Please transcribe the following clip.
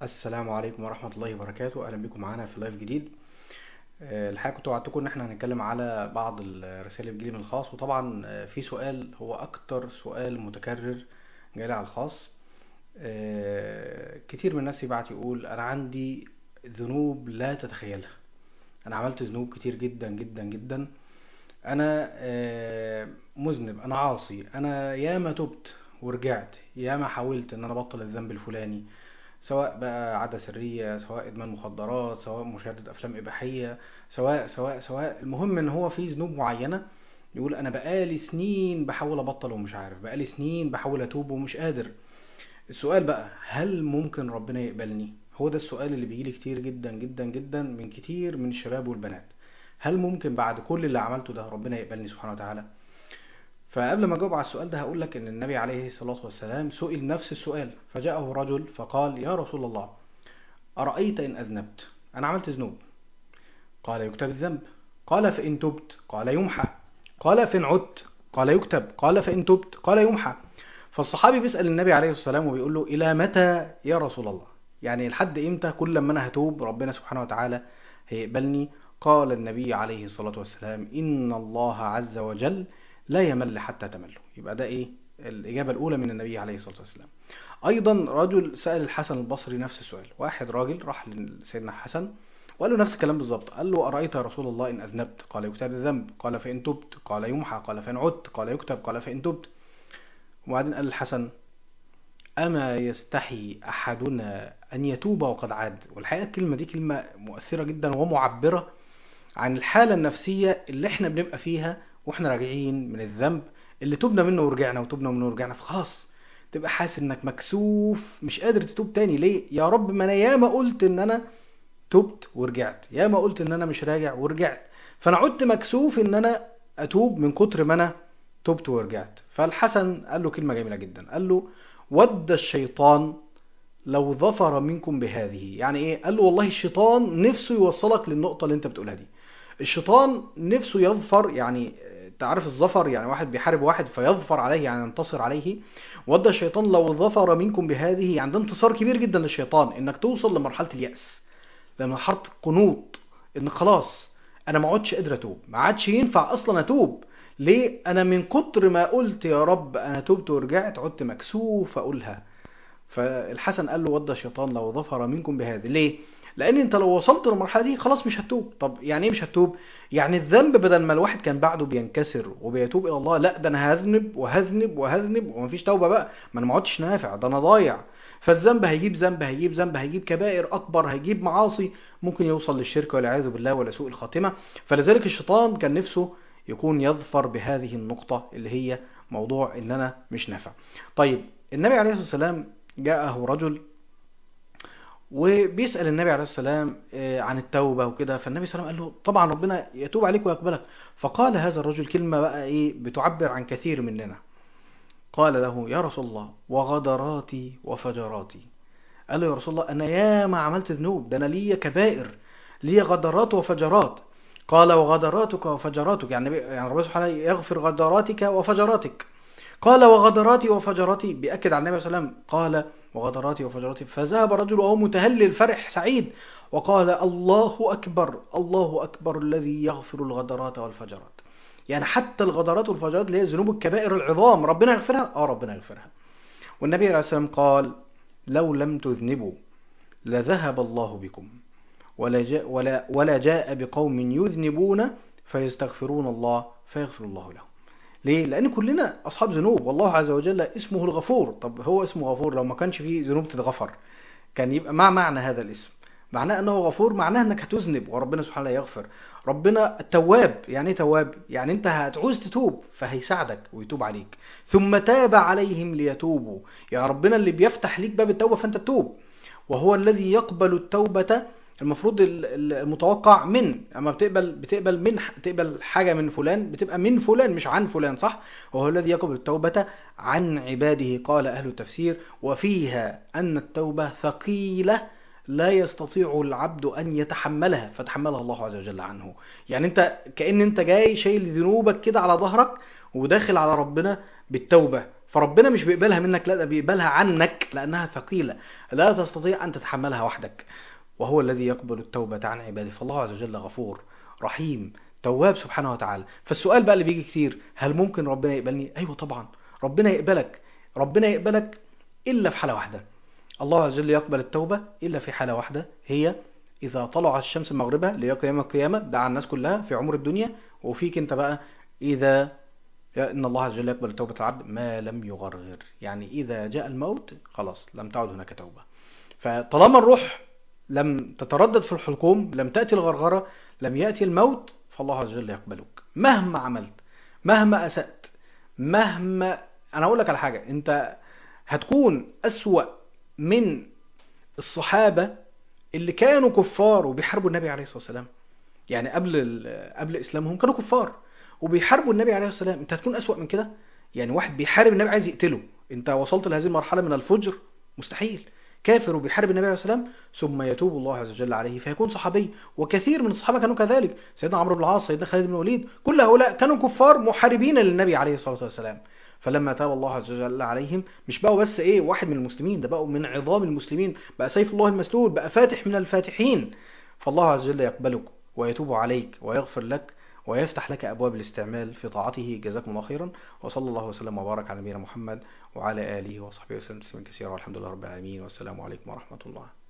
السلام عليكم ورحمة الله وبركاته أهلا بكم معانا في لايف جديد آه، الحقيقة كنت وعدتكم إن احنا هنتكلم على بعض الرسائل اللي بتجيلي من الخاص وطبعا آه، في سؤال هو أكتر سؤال متكرر جايلي على الخاص آه، كتير من الناس يبعت يقول أنا عندي ذنوب لا تتخيلها أنا عملت ذنوب كتير جدا جدا جدا أنا آه، مذنب أنا عاصي أنا ياما تبت ورجعت ياما حاولت إن أنا أبطل الذنب الفلاني سواء بقى عادة سرية سواء إدمان مخدرات سواء مشاهدة أفلام إباحية سواء سواء سواء المهم إن هو في ذنوب معينة يقول أنا بقالي سنين بحاول أبطل ومش عارف بقالي سنين بحاول أتوب ومش قادر السؤال بقى هل ممكن ربنا يقبلني هو ده السؤال اللي بيجيلي كتير جدا جدا جدا من كتير من الشباب والبنات هل ممكن بعد كل اللي عملته ده ربنا يقبلني سبحانه وتعالى فقبل ما اجاوب على السؤال ده هقول لك ان النبي عليه الصلاة والسلام سئل نفس السؤال فجاءه رجل فقال يا رسول الله أرأيت إن أذنبت أنا عملت ذنوب قال يكتب الذنب قال فإن تبت قال يمحى قال فإن عدت قال يكتب قال فإن تبت قال يمحى فالصحابي بيسأل النبي عليه الصلاة والسلام وبيقول له إلى متى يا رسول الله يعني لحد إمتى كل ما أنا هتوب ربنا سبحانه وتعالى هيقبلني قال النبي عليه الصلاة والسلام إن الله عز وجل لا يمل حتى تملوا يبقى ده ايه الإجابة الأولى من النبي عليه الصلاة والسلام أيضا رجل سأل الحسن البصري نفس السؤال واحد راجل راح لسيدنا الحسن وقال له نفس الكلام بالظبط قال له أرأيت يا رسول الله إن أذنبت قال يكتب الذنب قال فإن تبت قال يمحى قال فإن عدت قال يكتب قال فإن تبت وبعدين قال الحسن أما يستحي أحدنا أن يتوب وقد عاد والحقيقة الكلمة دي كلمة مؤثرة جدا ومعبرة عن الحالة النفسية اللي احنا بنبقى فيها واحنا راجعين من الذنب اللي تبنا منه ورجعنا وتبنا منه ورجعنا فخلاص تبقى حاسس انك مكسوف مش قادر تتوب تاني ليه يا رب ما انا ياما قلت ان انا تبت ورجعت ياما قلت ان انا مش راجع ورجعت فانا عدت مكسوف ان انا اتوب من كتر ما انا تبت ورجعت فالحسن قال له كلمة جميلة جدا قال له ود الشيطان لو ظفر منكم بهذه يعني ايه قال له والله الشيطان نفسه يوصلك للنقطة اللي انت بتقولها دي الشيطان نفسه يظفر يعني تعرف الظفر يعني واحد بيحارب واحد فيظفر عليه يعني ينتصر عليه ود الشيطان لو ظفر منكم بهذه يعني ده انتصار كبير جدا للشيطان انك توصل لمرحلة اليأس لمرحلة القنوط ان خلاص انا ما عدتش قادر اتوب ما عادش ينفع اصلا اتوب ليه انا من كتر ما قلت يا رب انا تبت ورجعت عدت مكسوف اقولها فالحسن قال له ود الشيطان لو ظفر منكم بهذه ليه لان انت لو وصلت للمرحله دي خلاص مش هتوب طب يعني ايه مش هتوب يعني الذنب بدل ما الواحد كان بعده بينكسر وبيتوب الى الله لا ده انا هذنب وهذنب وهذنب ومفيش توبه بقى ما انا ما عدتش نافع ده انا ضايع فالذنب هيجيب ذنب هيجيب ذنب هيجيب كبائر اكبر هيجيب معاصي ممكن يوصل للشرك والعياذ بالله ولا سوء الخاتمه فلذلك الشيطان كان نفسه يكون يظفر بهذه النقطه اللي هي موضوع ان انا مش نافع طيب النبي عليه الصلاه والسلام جاءه رجل وبيسأل النبي عليه السلام عن التوبة وكده فالنبي صلى الله عليه وسلم قال له طبعا ربنا يتوب عليك ويقبلك فقال هذا الرجل كلمة بقى ايه بتعبر عن كثير مننا قال له يا رسول الله وغدراتي وفجراتي قال له يا رسول الله انا ياما عملت ذنوب ده انا ليا كبائر ليا غدرات وفجرات قال وغدراتك وفجراتك يعني يعني ربنا سبحانه يغفر غدراتك وفجراتك قال وغدراتي وفجراتي بيأكد على النبي صلى الله عليه وسلم قال وغدراتي وفجراتي فذهب رجل وهو متهلل فرح سعيد وقال الله أكبر الله أكبر الذي يغفر الغدرات والفجرات يعني حتى الغدرات والفجرات اللي هي ذنوب الكبائر العظام ربنا يغفرها اه ربنا يغفرها والنبي عليه الصلاة والسلام قال لو لم تذنبوا لذهب الله بكم ولا جاء, ولا, ولا جاء بقوم يذنبون فيستغفرون الله فيغفر الله لهم ليه؟ لأن كلنا أصحاب ذنوب والله عز وجل اسمه الغفور طب هو اسمه غفور لو ما كانش فيه ذنوب تتغفر كان يبقى ما معنى هذا الاسم معناه أنه غفور معناه أنك هتذنب وربنا سبحانه يغفر ربنا التواب يعني ايه تواب يعني انت هتعوز تتوب فهيساعدك ويتوب عليك ثم تاب عليهم ليتوبوا يا ربنا اللي بيفتح ليك باب التوبة فانت تتوب وهو الذي يقبل التوبة المفروض المتوقع من اما بتقبل بتقبل من بتقبل حاجه من فلان بتبقى من فلان مش عن فلان صح وهو الذي يقبل التوبه عن عباده قال اهل التفسير وفيها ان التوبه ثقيله لا يستطيع العبد ان يتحملها فتحملها الله عز وجل عنه يعني انت كأن انت جاي شايل ذنوبك كده على ظهرك وداخل على ربنا بالتوبه فربنا مش بيقبلها منك لا ده بيقبلها عنك لانها ثقيله لا تستطيع ان تتحملها وحدك وهو الذي يقبل التوبه عن عباده فالله عز وجل غفور رحيم تواب سبحانه وتعالى فالسؤال بقى اللي بيجي كتير هل ممكن ربنا يقبلني ايوه طبعا ربنا يقبلك ربنا يقبلك الا في حاله واحده الله عز وجل يقبل التوبه الا في حاله واحده هي اذا طلعت الشمس مغربها اللي هي قيام القيامه ده على الناس كلها في عمر الدنيا وفيك انت بقى اذا ان الله عز وجل يقبل توبه العبد ما لم يغرغر يعني اذا جاء الموت خلاص لم تعد هناك توبه فطالما الروح لم تتردد في الحلقوم لم تاتي الغرغره لم ياتي الموت فالله عز وجل يقبلك مهما عملت مهما اسات مهما انا اقول لك على حاجه انت هتكون اسوا من الصحابه اللي كانوا كفار وبيحاربوا النبي عليه الصلاه والسلام يعني قبل ال- قبل اسلامهم كانوا كفار وبيحاربوا النبي عليه الصلاه والسلام انت هتكون اسوا من كده يعني واحد بيحارب النبي عايز يقتله انت وصلت لهذه المرحله من الفجر مستحيل كافر وبيحارب النبي عليه الصلاه والسلام ثم يتوب الله عز وجل عليه فيكون صحابي وكثير من الصحابه كانوا كذلك سيدنا عمرو بن العاص سيدنا خالد بن الوليد كل هؤلاء كانوا كفار محاربين للنبي عليه الصلاه والسلام فلما تاب الله عز وجل عليهم مش بقوا بس ايه واحد من المسلمين ده بقوا من عظام المسلمين بقى سيف الله المسلول بقى فاتح من الفاتحين فالله عز وجل يقبلك ويتوب عليك ويغفر لك ويفتح لك ابواب الاستعمال في طاعته جزاكم الله خيرا وصلى الله وسلم وبارك على نبينا محمد وعلى اله وصحبه وسلم تسليما كثيرا والحمد لله رب العالمين والسلام عليكم ورحمه الله